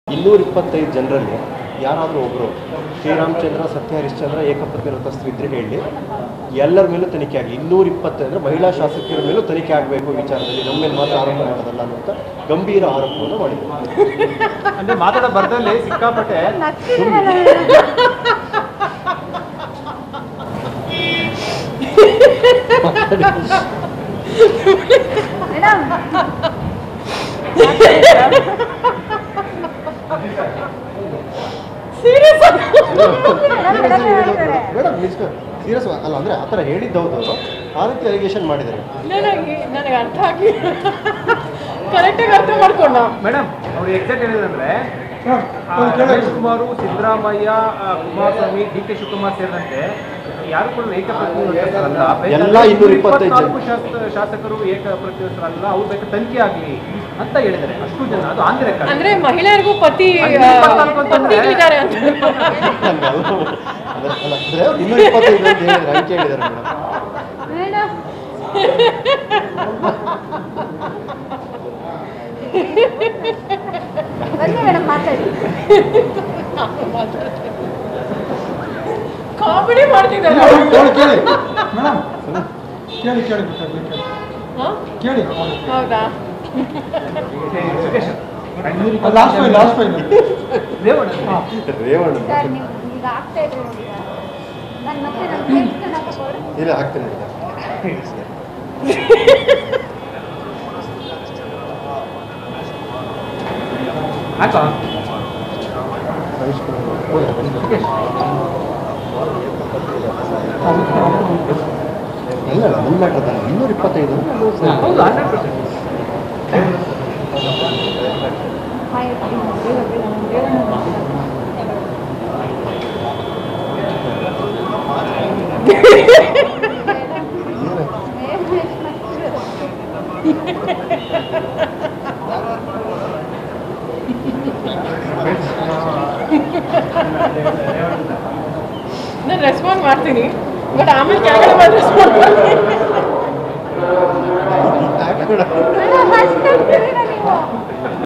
ಇನ್ನೂರ ಇಪ್ಪತ್ತೈದು ಜನರಲ್ಲಿ ಯಾರಾದರೂ ಒಬ್ಬರು ಶ್ರೀರಾಮಚಂದ್ರ ಸತ್ಯ ಹರಿಶ್ಚಂದ್ರ ಏಕಪತ್ನಿ ವ್ರತಸ್ಥರು ಇದ್ರೆ ಹೇಳಿ ಎಲ್ಲರ ಮೇಲೂ ತನಿಖೆ ಆಗಲಿ ಇನ್ನೂರ ಇಪ್ಪತ್ತೈದರ ಮಹಿಳಾ ಶಾಸಕಿಯರ ಮೇಲೂ ತನಿಖೆ ಆಗಬೇಕು ವಿಚಾರದಲ್ಲಿ ನಮ್ಮ ಮೇಲೆ ಮಾತ್ರ ಆರೋಪ ಮಾಡೋದಲ್ಲ ಅನ್ನುವಂಥ ಗಂಭೀರ ಆರೋಪವನ್ನು ಮಾಡಿದರು ಅಂದ್ರೆ ಮಾತಾಡೋ ಬರ್ದಲ್ಲಿ ಸಿಕ್ಕಾಪಟ್ಟೆ ಮೇಡಮ್ ಮೇಡಮ್ ನಿಜ ಸೀರಿಯಸ್ ಅಲ್ಲ ಅಂದರೆ ಆ ಥರ ಹೇಳಿದ್ದೌದು ಆ ರೀತಿ ಅಲಿಗೇಷನ್ ಮಾಡಿದ್ದಾರೆ ನನಗೆ ನನಗೆ ಅರ್ಥ ಆಗಿ ಕರೆಕ್ಟಾಗಿ ಅರ್ಥ ಮಾಡ್ಕೊಂಡ ಮೇಡಮ್ ಅವ್ರು ಎಕ್ಸಾಕ್ಟ್ ಹೇಳಿದ್ರೆ ರಮೇಶ್ ಕುಮಾರ್ ಸಿದ್ದರಾಮಯ್ಯ ಆ, ಕುಮಾರಸ್ವಾಮಿ ಡಿ ಕೆ ಶಿವಕುಮಾರ್ ಸೇರಿದಂತೆ ಯಾರು ಕೂಡ ಏಕಪ್ರತಿ ವ್ರತಸ್ಥರಲ್ಲ. ಬೇಕಾದ್ರೆ ಎಲ್ಲ ಇನ್ನೂರ ಇಪ್ಪತ್ತೈದು ಜನ. ಇಪ್ಪತ್ನಾಲ್ಕು ಶಾಸ- ಶಾಸಕರು ಏಕಪ್ರತಿವಸ್ತರಲ್ಲ ಅವ್ರು ಬೇಕಾದ್ರೆ ತನಿಖೆ ಆಗಲಿ ಅಂತ ಹೇಳಿದ್ದಾರೆ ಅಷ್ಟು ಜನ ಅದು ಆನ್ ರೆಕಾರ್ಡ್ ಅಂದ್ರೆ ಮಹಿಳೆಯರಿಗೂ ಪತಿ ಅದು ಇಪ್ಪತ್ನಾಲ್ಕು ಅಂತಂದ್ರೆ- ಪತಿಗಳಿದ್ದಾರೆ ಅಂತ ಹಂಗಲ್ಲ ಅಲ್ಲ ಅಲ್ಲ, ಅಂದ್ರೆ ಅವ್ರು ಇನ್ನೂರ ಇಪ್ಪತ್ತೈದು ಅಂತ ಹೇಳಿದ್ರೆ ಅಂಕೆ ಹೇಳಿದ್ದಾರೆ ಮೇಡಮ್ ಮೇಡಮ್ ಬನ್ನಿ ಮೇಡಮ್ ಮಾತಾಡಿ ಕಾಮಿಡಿ ಮಾಡ್ತಿದ್ದಾರೆ ಕೇಳಿ ಕೇಳಿ ಮೇಡಮ್ ಕೇಳಿ ಕೇಳಿ ಗೊತ್ತಾಗ್ಲಿ, ಕೇಳಿ ಹಾ? ಕೇಳಿ ಹೌದಾ last file last file Revanna Revanna sir ನೀವು ಈಗ ಆಗ್ತಾ ಇದ್ರೆ ನೋಡಿ ನಾನು ಮತ್ತೆ ನನ್ನ ಕೇಳ್ಸ್ಕೊಂಡು ಹಾಕೋಬೋದಾ? ಇಲ್ಲ ಹಾಕ್ತೇನೆ ಹಾಕೋ ಇಲ್ಲ ನನ್ನ ಮ್ಯಾಟ್ರ್ ಅದಲ್ಲ ಇನ್ನೂರ ಇಪ್ಪತ್ತೈದು ಹೌದು ಹಂಡ್ರೆಡ್ ಪರ್ಸೆಂಟ್ ಹಾಯ್, ದೇವ್ರ ದೇವ್ರ ನಾನು ರೆಸ್ಪಾಂಡ್ ಮಾಡ್ತೀನಿ ಬಟ್ ಆಮೇಲೆ ಕೆಳಗಡೆ ಮಾಡಿ ರೆಸ್ಪಾಂಡ್ ಮಾಡ್ತೀನಿ ಹಾಕ್ಬೇಡ